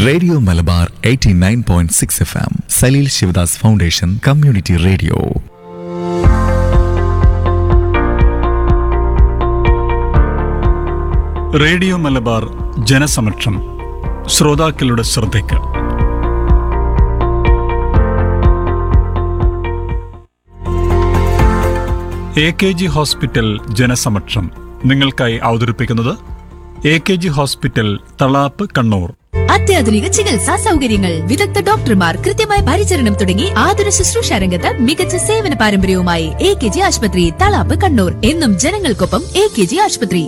Radio Malabar 89.6 F M Saleel Sivadas foundation community radio radio Malabar ജനസമക്ഷം ശ്രോതാക്കളുടെ ശ്രദ്ധയ്ക്ക് എ കെ ജി ഹോസ്പിറ്റൽ ജനസമക്ഷം നിങ്ങൾക്കായി അവതരിപ്പിക്കുന്നത് A K G hospital Thalap Kannur അത്യാധുനിക ചികിത്സാ സൗകര്യങ്ങൾ വിദഗ്ധ ഡോക്ടർമാർ കൃത്യമായ പരിചരണം തുടങ്ങി ആതുര ശുശ്രൂഷ രംഗത്ത് മികച്ച സേവന പാരമ്പര്യവുമായി എ കെ ജി ആശുപത്രി തളാപ്പ് കണ്ണൂർ എന്നും ജനങ്ങൾക്കൊപ്പം എ കെ ജി ആശുപത്രി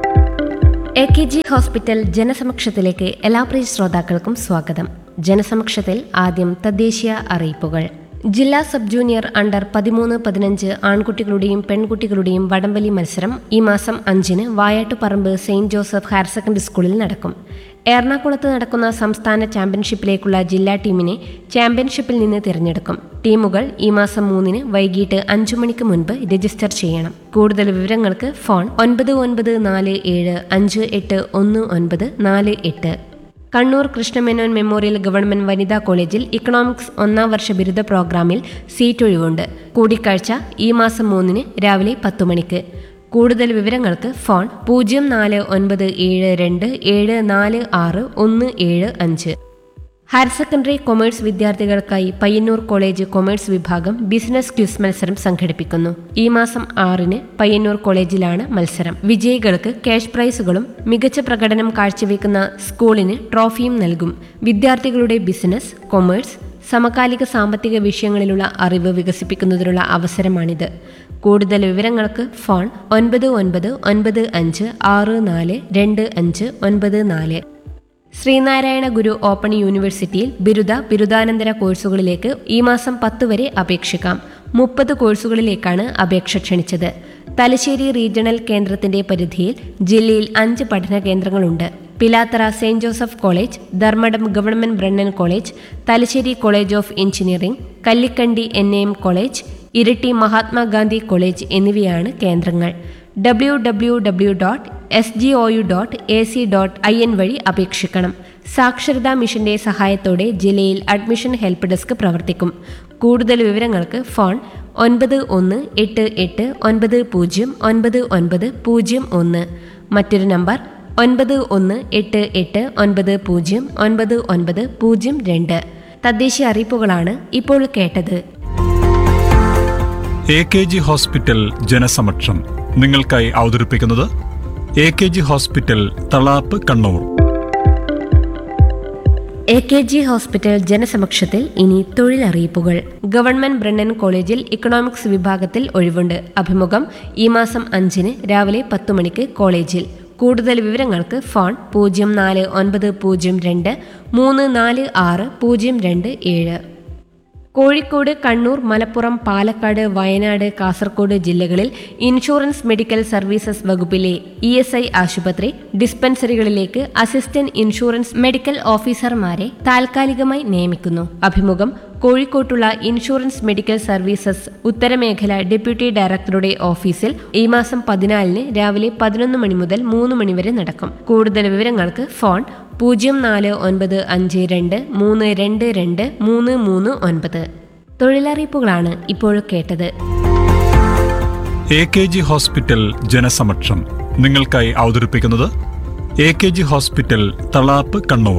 എ കെ ജി ഹോസ്പിറ്റൽ ജനസമക്ഷത്തിലേക്ക് എല്ലാ പ്രിയ ശ്രോതാക്കൾക്കും സ്വാഗതം ജനസമക്ഷത്തിൽ ആദ്യം തദ്ദേശീയ അറിയിപ്പുകൾ ജില്ലാ സബ് ജൂനിയർ അണ്ടർ പതിമൂന്ന് പതിനഞ്ച് ആൺകുട്ടികളുടെയും പെൺകുട്ടികളുടെയും വടംവലി മത്സരം ഈ മാസം അഞ്ചിന് Vayattuparamba saint Joseph higher secondary സ്കൂളിൽ നടക്കും എറണാകുളത്ത് നടക്കുന്ന സംസ്ഥാന ചാമ്പ്യൻഷിപ്പിലേക്കുള്ള ജില്ലാ ടീമിനെ ചാമ്പ്യൻഷിപ്പിൽ നിന്ന് തിരഞ്ഞെടുക്കും ടീമുകൾ ഈ മാസം മൂന്നിന് വൈകിട്ട് അഞ്ചു മണിക്ക് മുൻപ് രജിസ്റ്റർ ചെയ്യണം കൂടുതൽ വിവരങ്ങൾക്ക് ഫോൺ ഒൻപത് ഒൻപത് നാല് ഏഴ് അഞ്ച് എട്ട് ഒന്ന് ഒൻപത് നാല് എട്ട് കണ്ണൂർ കൃഷ്ണമേനോൻ മെമ്മോറിയൽ ഗവൺമെന്റ് വനിതാ കോളേജിൽ ഇക്കണോമിക്സ് ഒന്നാം വർഷ ബിരുദ പ്രോഗ്രാമിൽ സീറ്റ് ഒഴിവുണ്ട് കൂടിക്കാഴ്ച ഈ മാസം മൂന്നിന് രാവിലെ പത്തു മണിക്ക് കൂടുതൽ വിവരങ്ങൾക്ക് ഫോൺ പൂജ്യം നാല് ഒൻപത് ഏഴ് രണ്ട് ഏഴ് നാല് ആറ് ഒന്ന് ഏഴ് അഞ്ച് ഹയർ സെക്കൻഡറി കൊമേഴ്സ് വിദ്യാർത്ഥികൾക്കായി പയ്യന്നൂർ കോളേജ് കൊമേഴ്സ് വിഭാഗം ബിസിനസ് ക്വിസ് മത്സരം സംഘടിപ്പിക്കുന്നു ഈ മാസം ആറിന് പയ്യന്നൂർ കോളേജിലാണ് മത്സരം വിജയികൾക്ക് ക്യാഷ് പ്രൈസുകളും മികച്ച പ്രകടനം കാഴ്ചവെക്കുന്ന സ്കൂളിന് ട്രോഫിയും നൽകും വിദ്യാർത്ഥികളുടെ ബിസിനസ് കൊമേഴ്സ് സമകാലിക സാമ്പത്തിക വിഷയങ്ങളിലുള്ള അറിവ് വികസിപ്പിക്കുന്നതിനുള്ള അവസരമാണിത് കൂടുതൽ വിവരങ്ങൾക്ക് ഫോൺ ഒൻപത് ഒൻപത് ഒൻപത് അഞ്ച് ആറ് നാല് രണ്ട് അഞ്ച് ഒൻപത് നാല് ശ്രീനാരായണ ഗുരു ഓപ്പൺ യൂണിവേഴ്സിറ്റിയിൽ ബിരുദ ബിരുദാനന്തര കോഴ്സുകളിലേക്ക് ഈ മാസം പത്ത് വരെ അപേക്ഷിക്കാം മുപ്പത് കോഴ്സുകളിലേക്കാണ് അപേക്ഷ ക്ഷണിച്ചത് തലശ്ശേരി റീജിയണൽ കേന്ദ്രത്തിന്റെ പരിധിയിൽ ജില്ലയിൽ അഞ്ച് പഠന കേന്ദ്രങ്ങളുണ്ട് Pilathara saint Joseph college Dharmadam government Brennan college Thalassery college of engineering Kallikkandi N M college Iritty Mahatma Gandhi college എന്നിവയാണ് കേന്ദ്രങ്ങൾ W W W dot S G O U dot A C dot I N വഴി അപേക്ഷിക്കണം സാക്ഷരതാ മിഷന്റെ സഹായത്തോടെ ജില്ലയിൽ അഡ്മിഷൻ ഹെൽപ്പ് ഡെസ്ക് പ്രവർത്തിക്കും കൂടുതൽ വിവരങ്ങൾക്ക് ഫോൺ ഒൻപത് ഒന്ന് എട്ട് എട്ട് ഒൻപത് പൂജ്യം ഒൻപത് ഒൻപത് പൂജ്യം ഒന്ന് മറ്റൊരു നമ്പർ ഒൻപത് ഒന്ന് എട്ട് എട്ട് ഒൻപത് പൂജ്യം ഒൻപത് ഒൻപത് പൂജ്യം രണ്ട് തദ്ദേശീയ അറിയിപ്പുകളാണ് ഇപ്പോൾ കേട്ടത് എ കെ ജി ഹോസ്പിറ്റൽ ജനസമക്ഷം നിങ്ങൾക്കായി അവതരിപ്പിക്കുന്നത് A K G hospital Thalap Kannur A K G hospital ജനസമക്ഷത്തിൽ ഇനി തൊഴിലറിയിപ്പുകൾ ഗവൺമെന്റ് ബ്രണ്ണൻ കോളേജിൽ ഇക്കണോമിക്സ് വിഭാഗത്തിൽ ഒഴിവുണ്ട് അഭിമുഖം ഈ മാസം അഞ്ചിന് രാവിലെ പത്തു മണിക്ക് കോളേജിൽ കൂടുതൽ വിവരങ്ങൾക്ക് ഫോൺ പൂജ്യം നാല് ഒൻപത് പൂജ്യം രണ്ട് മൂന്ന് നാല് ആറ് പൂജ്യം രണ്ട് ഏഴ് കോഴിക്കോട് കണ്ണൂർ മലപ്പുറം പാലക്കാട് വയനാട് കാസർഗോഡ് ജില്ലകളിൽ ഇൻഷുറൻസ് മെഡിക്കൽ സർവീസസ് വകുപ്പിലെ ഇ എസ് ഐ ആശുപത്രി ഡിസ്പെൻസറികളിലേക്ക് അസിസ്റ്റന്റ് ഇൻഷുറൻസ് മെഡിക്കൽ ഓഫീസർമാരെ താൽക്കാലികമായി നിയമിക്കുന്നു അഭിമുഖം കോഴിക്കോട്ടുള്ള ഇൻഷുറൻസ് മെഡിക്കൽ സർവീസസ് ഉത്തരമേഖല ഡെപ്യൂട്ടി ഡയറക്ടറുടെ ഓഫീസിൽ ഈ മാസം പതിനാലിന് രാവിലെ പതിനൊന്ന് മണി മുതൽ മൂന്ന് മണി വരെ നടക്കും കൂടുതൽ വിവരങ്ങൾക്ക് ഫോൺ പൂജ്യം നാല് ഒൻപത് അഞ്ച് രണ്ട് മൂന്ന് രണ്ട് രണ്ട് മൂന്ന് മൂന്ന് ഒൻപത് തൊഴിലറിയിപ്പുകളാണ് ഇപ്പോൾ കേട്ടത് എ കെ ജി ഹോസ്പിറ്റൽ ജനസമക്ഷം നിങ്ങൾക്കായി അവതരിപ്പിക്കുന്നത് A K G hospital Thalap Kannur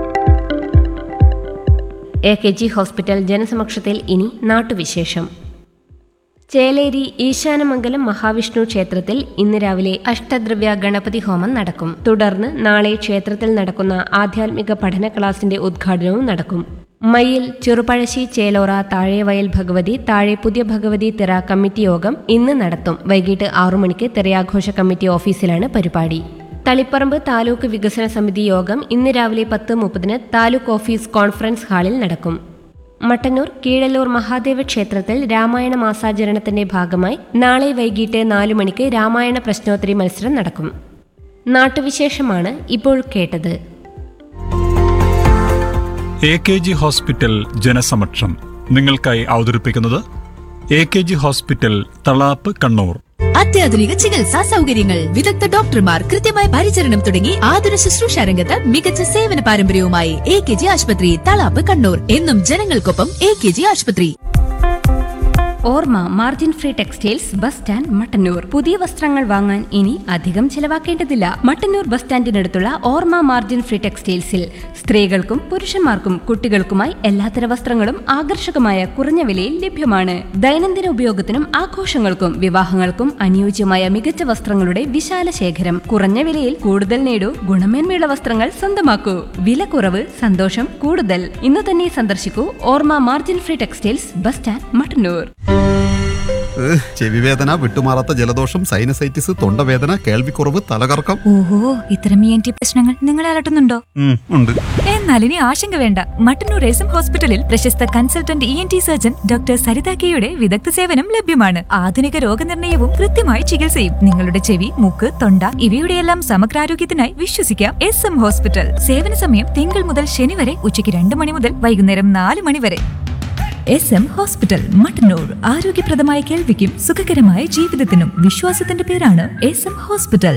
A K G hospital ജനസമക്ഷത്തിൽ ഇനി നാട്ടുവിശേഷം ചേലേരി ഈശാനമംഗലം മഹാവിഷ്ണു ക്ഷേത്രത്തിൽ ഇന്ന് രാവിലെ അഷ്ടദ്രവ്യ ഗണപതി ഹോമം നടക്കും തുടർന്ന് നാളെ ക്ഷേത്രത്തിൽ നടക്കുന്ന ആധ്യാത്മിക പഠന ക്ലാസിന്റെ ഉദ്ഘാടനവും നടക്കും മയിൽ ചെറുപഴശ്ശി ചേലോറ താഴെവയൽ ഭഗവതി താഴെ പുതിയ ഭഗവതി തിറ കമ്മിറ്റി യോഗം ഇന്ന് നടത്തും വൈകിട്ട് ആറു മണിക്ക് തിറയാഘോഷ കമ്മിറ്റി ഓഫീസിലാണ് പരിപാടി തളിപ്പറമ്പ് താലൂക്ക് വികസന സമിതി യോഗം ഇന്ന് രാവിലെ പത്ത് മുപ്പതിന് താലൂക്ക് ഓഫീസ് കോൺഫറൻസ് ഹാളിൽ നടക്കും മട്ടന്നൂർ കീഴല്ലൂർ മഹാദേവ ക്ഷേത്രത്തിൽ രാമായണ മാസാചരണത്തിന്റെ ഭാഗമായി നാളെ വൈകിട്ട് നാലു മണിക്ക് രാമായണ പ്രശ്നോത്തരി മത്സരം നടക്കും നാട്ടുവിശേഷമാണ് ഇപ്പോൾ കേട്ടത് എ കെ ജി ഹോസ്പിറ്റൽ ജനസമക്ഷം നിങ്ങൾക്കായി അവതരിപ്പിക്കുന്നത് A K G hospital Thalap Kannur അത്യാധുനിക ചികിത്സാ സൗകര്യങ്ങൾ വിദഗ്ധ ഡോക്ടർമാർ കൃത്യമായ പരിചരണം തുടങ്ങി ആതുര ശുശ്രൂഷ രംഗത്ത് മികച്ച സേവന പാരമ്പര്യവുമായി എ കെ ജി ആശുപത്രി തളാപ്പ് കണ്ണൂർ എന്നും ജനങ്ങൾക്കൊപ്പം എ കെ ജി ആശുപത്രി Orma margin free textiles bus stand Mattannur പുതിയ വസ്ത്രങ്ങൾ വാങ്ങാൻ ഇനി അധികം ചെലവാക്കേണ്ടതില്ല മട്ടന്നൂർ ബസ് സ്റ്റാൻഡിനടുത്തുള്ള ഓർമ്മ മാർജിൻ ഫ്രീ ടെക്സ്റ്റൈൽസിൽ സ്ത്രീകൾക്കും പുരുഷന്മാർക്കും കുട്ടികൾക്കുമായി എല്ലാത്തര വസ്ത്രങ്ങളും ആകർഷകമായ കുറഞ്ഞ വിലയിൽ ലഭ്യമാണ് ദൈനംദിന ഉപയോഗത്തിനും ആഘോഷങ്ങൾക്കും വിവാഹങ്ങൾക്കും അനുയോജ്യമായ മികച്ച വസ്ത്രങ്ങളുടെ വിശാല ശേഖരം കുറഞ്ഞ വിലയിൽ കൂടുതൽ നേടൂ ഗുണമേന്മയുള്ള വസ്ത്രങ്ങൾ സ്വന്തമാക്കൂ വില കുറവ് സന്തോഷം കൂടുതൽ ഇന്ന് തന്നെ സന്ദർശിക്കൂ Orma margin free textiles bus stand Mattannur ഏഹ്, ചെവിവേദന വിട്ടുമാറാത്ത ജലദോഷം സൈനസൈറ്റിസ് തൊണ്ടവേദന കേൾവിക്കുറവ് തലകറക്കം ഓഹോ ഇത്തരം ഇ എൻ ടി പ്രശ്നങ്ങൾ നിങ്ങളെ അലട്ടുന്നുണ്ടോ ഉം, ഉണ്ട് എന്നാൽ ഇനി ആശങ്ക വേണ്ട മട്ടന്നൂർ എസ് എം ഹോസ്പിറ്റലിൽ പ്രശസ്ത consultant E N T surgeon doctor Saritha കെയുടെ വിദഗ്ധ സേവനം ലഭ്യമാണ് ആധുനിക രോഗനിർണയവും കൃത്യമായ ചികിത്സയും നിങ്ങളുടെ ചെവി മൂക്ക് തൊണ്ട ഇവയുടെയെല്ലാം സമഗ്രാരോഗ്യത്തിനായി വിശ്വസിക്കാം എസ് എം ഹോസ്പിറ്റൽ സേവന സമയം തിങ്കൾ മുതൽ ശനി വരെ ഉച്ചയ്ക്ക് രണ്ട് മണി മുതൽ വൈകുന്നേരം നാല് മണി വരെ എസ് എം ഹോസ്പിറ്റൽ മട്ടന്നൂർ ആരോഗ്യപ്രദമായ കേൾവിക്കും സുഖകരമായ ജീവിതത്തിനും വിശ്വാസത്തിന്റെ പേരാണ് എസ് എം ഹോസ്പിറ്റൽ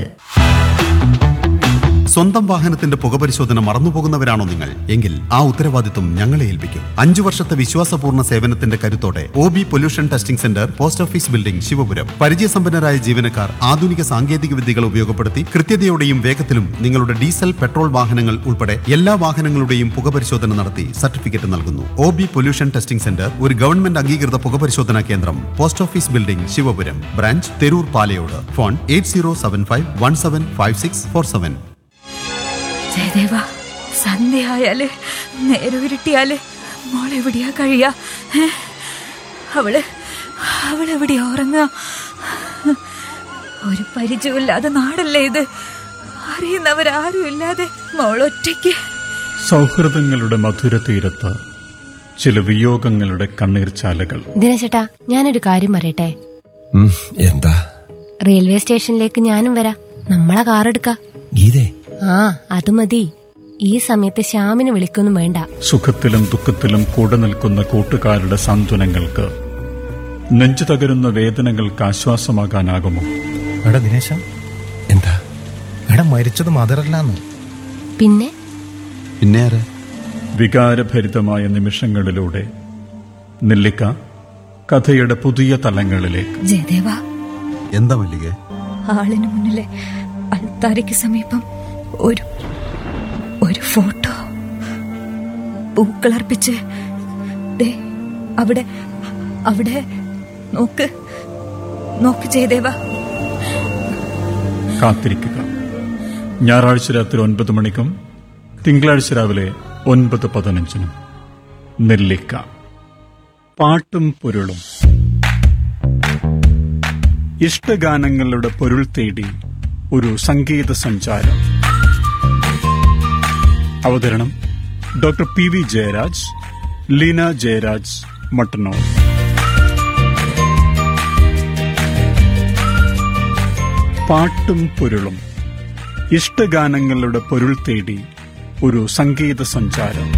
സ്വന്തം വാഹനത്തിന്റെ പുകപരിശോധന മറന്നുപോകുന്നവരാണോ നിങ്ങൾ എങ്കിൽ ആ ഉത്തരവാദിത്വം ഞങ്ങളെ ഏൽപ്പിക്കും അഞ്ചു വർഷത്തെ വിശ്വാസപൂർണ്ണ സേവനത്തിന്റെ കരുത്തോടെ O B pollution testing centre post office building Sivapuram പരിചയസമ്പന്നരായ ജീവനക്കാർ ആധുനിക സാങ്കേതിക വിദ്യകൾ ഉപയോഗപ്പെടുത്തി കൃത്യതയോടെയും വേഗത്തിലും നിങ്ങളുടെ ഡീസൽ പെട്രോൾ വാഹനങ്ങൾ ഉൾപ്പെടെ എല്ലാ വാഹനങ്ങളുടെയും പുകപരിശോധന നടത്തി സർട്ടിഫിക്കറ്റ് നൽകുന്നു O B pollution testing centre ഒരു ഗവൺമെന്റ് അംഗീകൃത പുകപരിശോധനാ കേന്ദ്രം post office building Sivapuram branch Theroor Palayode phone eight zero seven five one seven five six four seven Jayadeva സന്ധ്യയായാല് നേരം ഇരുട്ടിയാല് മോളെവിടെയാ കഴിയാ ഏ? അവള് അവളെവിടെയാ ഉറങ്ങുക ഒരു പരിചയമില്ലാതെ നാടല്ലേ ഇത് അറിയുന്നവരാരും ഇല്ലാതെ മോളൊറ്റയ്ക്ക് സൗഹൃദങ്ങളുടെ മധുര തീരത്ത് ചില വിയോഗങ്ങളുടെ കണ്ണീർച്ചാലുകൾ ദിനചേട്ടാ ഞാനൊരു കാര്യം പറയട്ടെ ഉം, എന്താ റെയിൽവേ സ്റ്റേഷനിലേക്ക് ഞാനും വരാം നമ്മളെ കാർ എടുക്കാം ഗീതേ ആ അത് മതി ഈ സമയത്ത് ശ്യാമിന് വിളിക്കൊന്നും വേണ്ട സുഖത്തിലും ദുഃഖത്തിലും കൂടെ നിൽക്കുന്ന കൂട്ടുകാരുടെ സാന്ത്വനങ്ങൾക്ക് നെഞ്ചു തകരുന്ന വേദനകൾക്ക് ആശ്വാസമാകാനാകുമോ എടാ ദിനേശ എന്താ എടാ മരിച്ചത് മദറല്ലാന്ന് പിന്നെ പിന്നെ ആരാ വികാരഭരിതമായ നിമിഷങ്ങളിലൂടെ നെല്ലിക്ക കഥയുടെ പുതിയ തലങ്ങളിലേക്ക് ജയദേവ എന്താ മല്ലികേ ആളിന് മുന്നിലെ അൽത്താരയ്ക്ക് സമീപം ഒരു ഒരു ഫോട്ടോ പൂക്കളർപ്പിച്ച് ദേ അവിടെ അവിടെ നോക്ക് നോക്ക് ജയദേവ കാത്തിരിക്കുക ഞായറാഴ്ച രാത്രി ഒൻപത് മണിക്കും തിങ്കളാഴ്ച രാവിലെ ഒൻപത് പതിനഞ്ചിനും നെല്ലിക്ക പാട്ടും പൊരുളും ഇഷ്ടഗാനങ്ങളുടെ പൊരുൾ തേടി ഒരു സംഗീത സഞ്ചാരം അവതരണം doctor P V Jayaraj Leena Jayaraj Mattannur പാട്ടും പൊരുളും ഇഷ്ടഗാനങ്ങളുടെ പൊരുൾ തേടി ഒരു സംഗീത സഞ്ചാരം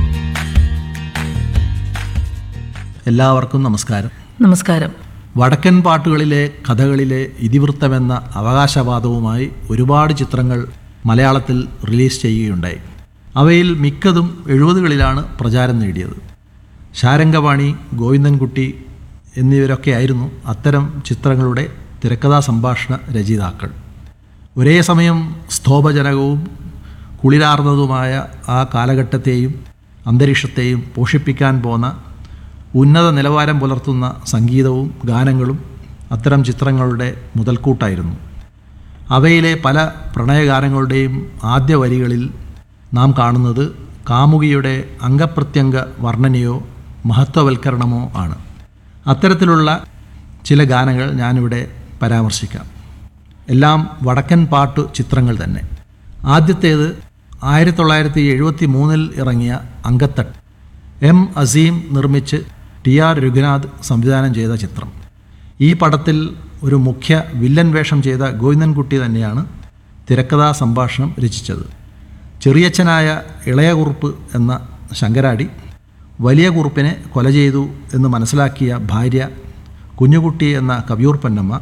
എല്ലാവർക്കും നമസ്കാരം നമസ്കാരം വടക്കൻ പാട്ടുകളിലെ കഥകളിലെ ഇതിവൃത്തമെന്ന അവകാശവാദവുമായി ഒരുപാട് ചിത്രങ്ങൾ മലയാളത്തിൽ റിലീസ് ചെയ്യുകയുണ്ടായി അവയിൽ മിക്കതും എഴുപതുകളിലാണ് പ്രചാരം നേടിയത് ശാരംഗപാണി ഗോവിന്ദൻകുട്ടി എന്നിവരൊക്കെയായിരുന്നു അത്തരം ചിത്രങ്ങളുടെ തിരക്കഥാ സംഭാഷണ രചയിതാക്കൾ ഒരേ സമയം സ്തോഭജനകവും കുളിരാർന്നതുമായ ആ കാലഘട്ടത്തെയും അന്തരീക്ഷത്തെയും പോഷിപ്പിക്കാൻ പോന്ന ഉന്നത നിലവാരം പുലർത്തുന്ന സംഗീതവും ഗാനങ്ങളും അത്തരം ചിത്രങ്ങളുടെ മുതൽക്കൂട്ടായിരുന്നു അവയിലെ പല പ്രണയഗാനങ്ങളുടെയും ആദ്യ വരികളിൽ നാം കാണുന്നത് കാമുകിയുടെ അംഗപ്രത്യംഗ വർണ്ണനയോ മഹത്വവൽക്കരണമോ ആണ് അത്തരത്തിലുള്ള ചില ഗാനങ്ങൾ ഞാനിവിടെ പരാമർശിക്കാം എല്ലാം വടക്കൻ പാട്ടു ചിത്രങ്ങൾ തന്നെ ആദ്യത്തേത് ആയിരത്തി തൊള്ളായിരത്തി എഴുപത്തി മൂന്നിൽ ഇറങ്ങിയ അങ്കത്തട്ട് എം അസീം നിർമ്മിച്ച് ടി ആർ രഘുനാഥ് സംവിധാനം ചെയ്ത ചിത്രം ഈ പടത്തിൽ ഒരു മുഖ്യ വില്ലൻ വേഷം ചെയ്ത ഗോവിന്ദൻകുട്ടി തന്നെയാണ് തിരക്കഥാ സംഭാഷണം രചിച്ചത് ചെറിയച്ഛനായ ഇളയ കുറുപ്പ് എന്ന ശങ്കരാടി വലിയ കുറുപ്പിനെ കൊല ചെയ്തു എന്ന് മനസ്സിലാക്കിയ ഭാര്യ കുഞ്ഞുകുട്ടി എന്ന കവിയൂർ പൊന്നമ്മ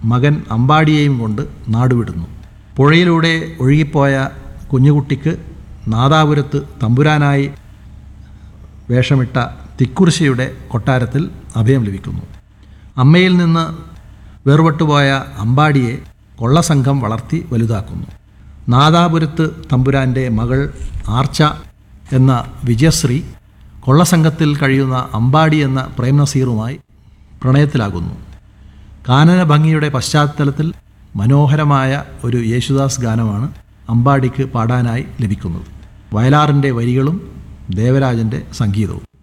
മകൻ അമ്പാടിയെയും കൊണ്ട് നാടുവിടുന്നു പുഴയിലൂടെ ഒഴുകിപ്പോയ കുഞ്ഞുകുട്ടിക്ക് നാദാപുരത്ത് തമ്പുരാനായി വേഷമിട്ട തിക്കുറിശിയുടെ കൊട്ടാരത്തിൽ അഭയം ലഭിക്കുന്നു അമ്മയിൽ നിന്ന് വേർപെട്ടുപോയ അമ്പാടിയെ കൊള്ളസംഘം വളർത്തി വലുതാക്കുന്നു നാദാപുരത്ത് തമ്പുരാൻ്റെ മകൾ ആർച്ച എന്ന വിജയശ്രീ കൊള്ളസംഘത്തിൽ കഴിയുന്ന അമ്പാടി എന്ന പ്രേംനസീറുമായി പ്രണയത്തിലാകുന്നു കാനന ഭംഗിയുടെ പശ്ചാത്തലത്തിൽ മനോഹരമായ ഒരു യേശുദാസ് ഗാനമാണ് അമ്പാടിക്ക് പാടാനായി ലഭിക്കുന്നത് വയലാറിൻ്റെ വരികളും ദേവരാജൻ്റെ സംഗീതവും